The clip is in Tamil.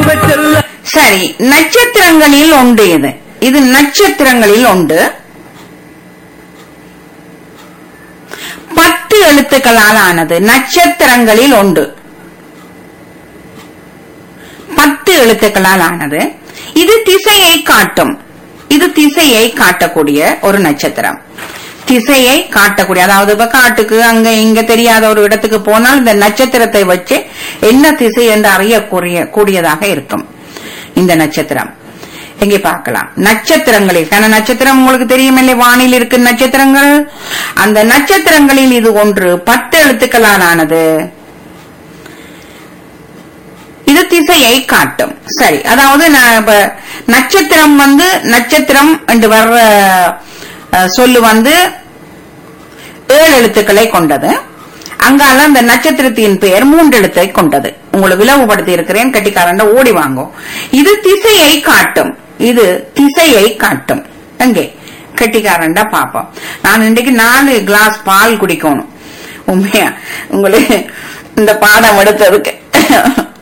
செல்ல சரி நட்சத்திரங்களில் உண்டு இது இது நட்சத்திரங்களில் உண்டு பத்து எழுத்துக்களால் ஆனது நட்சத்திரங்களில் உண்டு பத்து எழுத்துக்களால் ஆனது இது திசையை காட்டும் இது திசையை காட்டக்கூடிய ஒரு நட்சத்திரம் திசையை காட்டக்கூடிய அதாவது இப்ப காட்டுக்கு அங்க இங்க தெரியாத ஒரு இடத்துக்கு போனால் இந்த நட்சத்திரத்தை வச்சு என்ன திசை என்று அறியக்கூடிய கூடியதாக இருக்கும் இந்த நட்சத்திரம் எங்கே பார்க்கலாம் நட்சத்திரங்களில் கன நட்சத்திரம் உங்களுக்கு தெரியுமில்லை வானில் இருக்கும் நட்சத்திரங்கள் அந்த நட்சத்திரங்களில் இது ஒன்று பத்து எழுத்துக்களால் ஆனது இது திசையை காட்டும் சரி அதாவது நான் இப்ப நட்சத்திரம் வந்து நட்சத்திரம் என்று வர்ற அஹ், சொல்லு வந்து ஏழு எழுத்துக்களை கொண்டது அங்கால அந்த நட்சத்திரத்தின் பெயர் மூன்று எழுத்தை கொண்டது உங்களை விளவுபடுத்தி இருக்கிறேன் கட்டிக்காரண்ட ஓடி வாங்கும் இது திசையை காட்டும் இது திசையை காட்டும் எங்கே கட்டிக்காரண்டா பாப்போம் நான் இன்றைக்கு நாலு கிளாஸ் பால் குடிக்கணும் உண்மையா உங்களுக்கு இந்த பாடம் எடுத்ததுக்கு